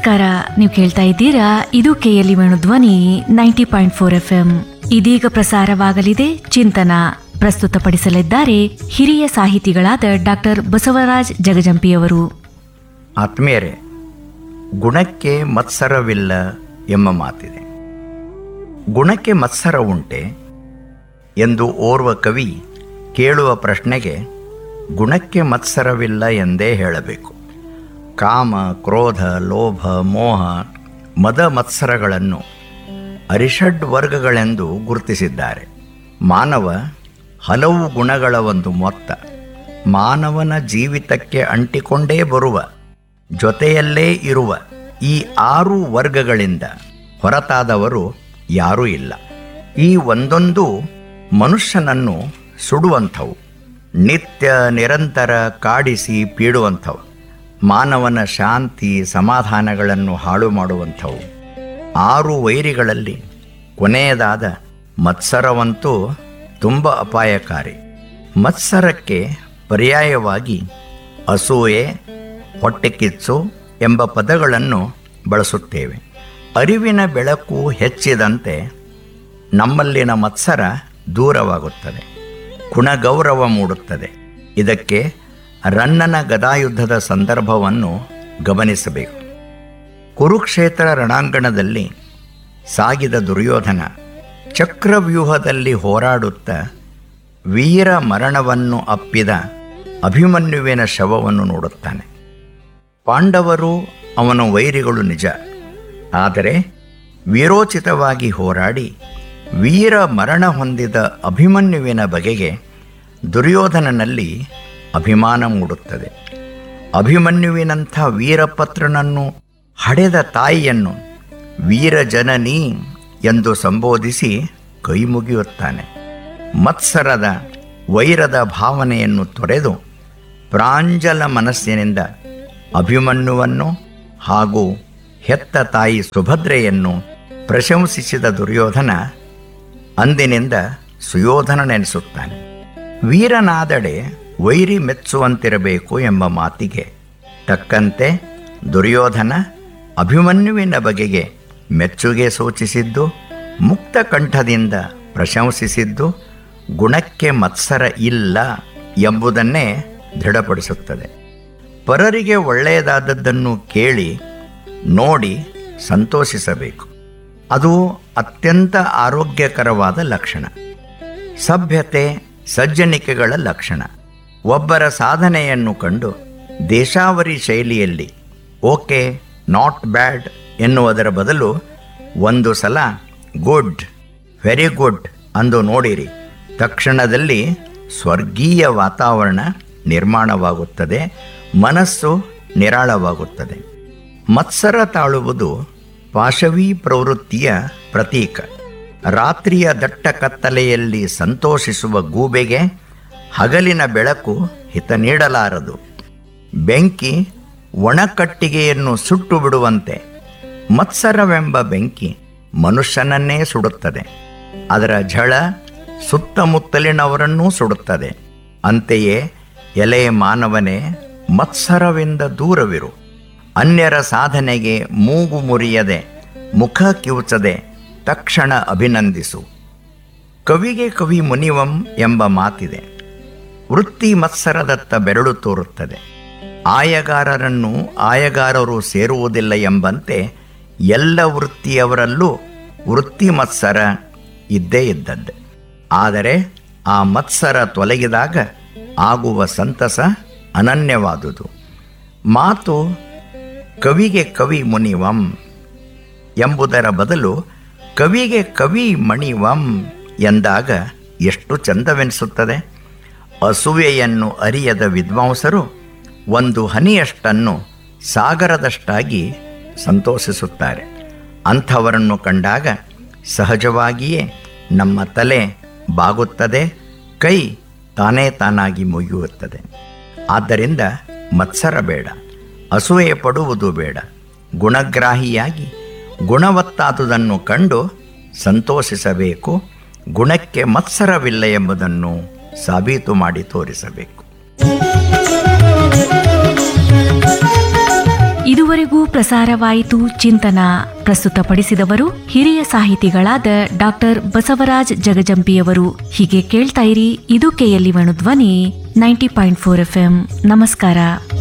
ನಮಸ್ಕಾರ ನೀವು ಕೇಳ್ತಾ ಇದ್ದೀರಾ ಇದು KLE Venu Dhwani ninety point four F M ಇದೀಗ ಪ್ರಸಾರವಾಗಲಿದೆ ಚಿಂತನ ಪ್ರಸ್ತುತಪಡಿಸಲಿದ್ದಾರೆ ಹಿರಿಯ ಸಾಹಿತಿಗಳಾದ ಡಾಕ್ಟರ್ ಬಸವರಾಜ್ ಜಗಜಂಪಿಯವರು ಆತ್ಮೀಯರೇ ಗುಣಕ್ಕೆ ಮತ್ಸರವಿಲ್ಲ ಎಂಬ ಮಾತಿದೆ ಗುಣಕ್ಕೆ ಮತ್ಸರ ಉಂಟೆ ಎಂದು ಓರ್ವ ಕವಿ ಕೇಳುವ ಪ್ರಶ್ನೆಗೆ ಗುಣಕ್ಕೆ ಮತ್ಸರವಿಲ್ಲ ಎಂದೇ ಹೇಳಬೇಕು ಕಾಮ ಕ್ರೋಧ ಲೋಭ ಮೋಹ ಮದ ಮತ್ಸರಗಳನ್ನು ಅರಿಷಡ್ ವರ್ಗಗಳೆಂದು ಗುರುತಿಸಿದ್ದಾರೆ ಮಾನವ ಹಲವು ಗುಣಗಳ ಒಂದು ಮೊತ್ತ ಮಾನವನ ಜೀವಿತಕ್ಕೆ ಅಂಟಿಕೊಂಡೇ ಬರುವ ಜೊತೆಯಲ್ಲೇ ಇರುವ ಈ ಆರು ವರ್ಗಗಳಿಂದ ಹೊರತಾದವರು ಯಾರೂ ಇಲ್ಲ ಈ ಒಂದೊಂದು ಮನುಷ್ಯನನ್ನು ಸುಡುವಂಥವು ನಿತ್ಯ ನಿರಂತರ ಕಾಡಿಸಿ ಪೀಡುವಂಥವು ಮಾನವನ ಶಾಂತಿ ಸಮಾಧಾನಗಳನ್ನು ಹಾಳು ಮಾಡುವಂಥವು ಆರು ವೈರಿಗಳಲ್ಲಿ ಕೊನೆಯದಾದ ಮತ್ಸರವಂತೂ ತುಂಬ ಅಪಾಯಕಾರಿ ಮತ್ಸರಕ್ಕೆ ಪರ್ಯಾಯವಾಗಿ ಅಸೂಯೆ ಹೊಟ್ಟೆಕಿಚ್ಚು ಎಂಬ ಪದಗಳನ್ನು ಬಳಸುತ್ತೇವೆ ಅರಿವಿನ ಬೆಳಕು ಹೆಚ್ಚಿದಂತೆ ನಮ್ಮಲ್ಲಿನ ಮತ್ಸರ ದೂರವಾಗುತ್ತದೆ ಗುಣಗೌರವ ಮೂಡುತ್ತದೆ ಇದಕ್ಕೆ ರನ್ನನ ಗದಾಯುದ್ಧದ ಸಂದರ್ಭವನ್ನು ಗಮನಿಸಬೇಕು ಕುರುಕ್ಷೇತ್ರ ರಣಾಂಗಣದಲ್ಲಿ ಸಾಗಿದ ದುರ್ಯೋಧನ ಚಕ್ರವ್ಯೂಹದಲ್ಲಿ ಹೋರಾಡುತ್ತಾ ವೀರ ಮರಣವನ್ನು ಅಪ್ಪಿದ ಅಭಿಮನ್ಯುವಿನ ಶವವನ್ನು ನೋಡುತ್ತಾನೆ ಪಾಂಡವರು ಅವನ ವೈರಿಗಳು ನಿಜ ಆದರೆ ವೀರೋಚಿತವಾಗಿ ಹೋರಾಡಿ ವೀರ ಮರಣ ಹೊಂದಿದ ಅಭಿಮನ್ಯುವಿನ ಬಗೆಗೆ ದುರ್ಯೋಧನನಲ್ಲಿ ಅಭಿಮಾನ ಮೂಡುತ್ತದೆ ಅಭಿಮನ್ಯುವಿನಂಥ ವೀರಪತ್ರನನ್ನು ಹಡೆದ ತಾಯಿಯನ್ನು ವೀರಜನನಿ ಎಂದು ಸಂಬೋಧಿಸಿ ಕೈಮುಗಿಯುತ್ತಾನೆ ಮತ್ಸರದ ವೈರದ ಭಾವನೆಯನ್ನು ತೊರೆದು ಪ್ರಾಂಜಲ ಮನಸ್ಸಿನಿಂದ ಅಭಿಮನ್ಯುವನ್ನು ಹಾಗೂ ಹೆತ್ತ ತಾಯಿ ಸುಭದ್ರೆಯನ್ನು ಪ್ರಶಂಸಿಸಿದ ದುರ್ಯೋಧನ ಅಂದಿನಿಂದ ಸುಯೋಧನನೆನಿಸುತ್ತಾನೆ ವೀರನಾದಡೆ ವೈರಿ ಮೆಚ್ಚುವಂತಿರಬೇಕು ಎಂಬ ಮಾತಿಗೆ ತಕ್ಕಂತೆ ದುರ್ಯೋಧನ ಅಭಿಮನ್ಯುವಿನ ಬಗೆಗೆ ಮೆಚ್ಚುಗೆ ಸೂಚಿಸಿದ್ದು ಮುಕ್ತ ಕಂಠದಿಂದ ಪ್ರಶಂಸಿಸಿದ್ದು ಗುಣಕ್ಕೆ ಮತ್ಸರ ಇಲ್ಲ ಎಂಬುದನ್ನೇ ದೃಢಪಡಿಸುತ್ತದೆ ಪರರಿಗೆ ಒಳ್ಳೆಯದಾದದ್ದನ್ನು ಕೇಳಿ ನೋಡಿ ಸಂತೋಷಿಸಬೇಕು ಅದು ಅತ್ಯಂತ ಆರೋಗ್ಯಕರವಾದ ಲಕ್ಷಣ ಸಭ್ಯತೆ ಸಜ್ಜನಿಕೆಗಳ ಲಕ್ಷಣ ಒಬ್ಬರ ಸಾಧನೆಯನ್ನು ಕಂಡು ದೇಶಾವರಿ ಶೈಲಿಯಲ್ಲಿ ಓಕೆ ನಾಟ್ ಬ್ಯಾಡ್ ಎನ್ನುವುದರ ಬದಲು ಒಂದು ಸಲ ಗುಡ್ ವೆರಿ ಗುಡ್ ಅಂದು ನೋಡಿರಿ ತಕ್ಷಣದಲ್ಲಿ ಸ್ವರ್ಗೀಯ ವಾತಾವರಣ ನಿರ್ಮಾಣವಾಗುತ್ತದೆ ಮನಸ್ಸು ನಿರಾಳವಾಗುತ್ತದೆ ಮತ್ಸರ ತಾಳುವುದು ಪಾಶವೀ ಪ್ರವೃತ್ತಿಯ ಪ್ರತೀಕ ರಾತ್ರಿಯ ದಟ್ಟ ಕತ್ತಲೆಯಲ್ಲಿ ಸಂತೋಷಿಸುವ ಗೂಬೆಗೆ ಹಗಲಿನ ಬೆಳಕು ಹಿತ ನೀಡಲಾರದು ಬೆಂಕಿ ಒಣಕಟ್ಟಿಗೆಯನ್ನು ಸುಟ್ಟು ಬಿಡುವಂತೆ ಮತ್ಸರವೆಂಬ ಬೆಂಕಿ ಮನುಷ್ಯನನ್ನೇ ಸುಡುತ್ತದೆ ಅದರ ಝಳ ಸುತ್ತಮುತ್ತಲಿನವರನ್ನೂ ಸುಡುತ್ತದೆ ಅಂತೆಯೇ ಎಲೆ ಮಾನವನೇ ಮತ್ಸರವಿಂದ ದೂರವಿರು ಅನ್ಯರ ಸಾಧನೆಗೆ ಮೂಗು ಮುರಿಯದೆ ಮುಖ ಕಿವುಚದೆ ತಕ್ಷಣ ಅಭಿನಂದಿಸು ಕವಿಗೆ ಕವಿ ಮುನಿವಂ ಎಂಬ ಮಾತಿದೆ ವೃತ್ತಿ ಮತ್ಸರದತ್ತ ಬೆರಳು ತೋರುತ್ತದೆ ಆಯಗಾರರನ್ನು ಆಯಗಾರರು ಸೇರುವುದಿಲ್ಲ ಎಂಬಂತೆ ಎಲ್ಲ ವೃತ್ತಿಯವರಲ್ಲೂ ವೃತ್ತಿ ಮತ್ಸರ ಇದ್ದೇ ಇದ್ದದ್ದು ಆದರೆ ಆ ಮತ್ಸರ ತೊಲಗಿದಾಗ ಆಗುವ ಸಂತಸ ಅನನ್ಯವಾದುದು ಮಾತು ಕವಿಗೆ ಕವಿ ಮುನಿವಂ ಎಂಬುದರ ಬದಲು ಕವಿಗೆ ಕವಿ ಮಣಿವಂ ಎಂದಾಗ ಎಷ್ಟು ಚಂದವೆನಿಸುತ್ತದೆ ಅಸೂಯೆಯನ್ನು ಅರಿಯದ ವಿದ್ವಾಂಸರು ಒಂದು ಹನಿಯಷ್ಟನ್ನು ಸಾಗರದಷ್ಟಾಗಿ ಸಂತೋಷಿಸುತ್ತಾರೆ ಅಂಥವರನ್ನು ಕಂಡಾಗ ಸಹಜವಾಗಿಯೇ ನಮ್ಮ ತಲೆ ಬಾಗುತ್ತದೆ ಕೈ ತಾನೇ ತಾನಾಗಿ ಮುಗಿಯುತ್ತದೆ ಆದ್ದರಿಂದ ಮತ್ಸರ ಬೇಡ ಅಸೂಯೆ ಪಡುವುದು ಬೇಡ ಗುಣಗ್ರಾಹಿಯಾಗಿ ಗುಣವತ್ತಾದುದನ್ನು ಕಂಡು ಸಂತೋಷಿಸಬೇಕು ಗುಣಕ್ಕೆ ಮತ್ಸರವಿಲ್ಲ ಎಂಬುದನ್ನು ಸಾಬೀತು ಮಾಡಿ ತೋರಿಸಬೇಕು ಇದು ಇದುವರೆಗೂ ಪ್ರಸಾರವಾಯಿತು ಚಿಂತನ ಪ್ರಸ್ತುತಪಡಿಸಿದವರು ಹಿರಿಯ ಸಾಹಿತಿಗಳಾದ ಡಾಕ್ಟರ್ ಬಸವರಾಜ್ ಜಗಜಂಪಿಯವರು ಹೀಗೆ ಕೇಳ್ತಾ ಇರಿ ಇದು ಕೆಎಲ್ಇ ಧ್ವನಿ ನೈಂಟಿ ಪಾಯಿಂಟ್ ಫೋರ್ ಎಫ್ ನಮಸ್ಕಾರ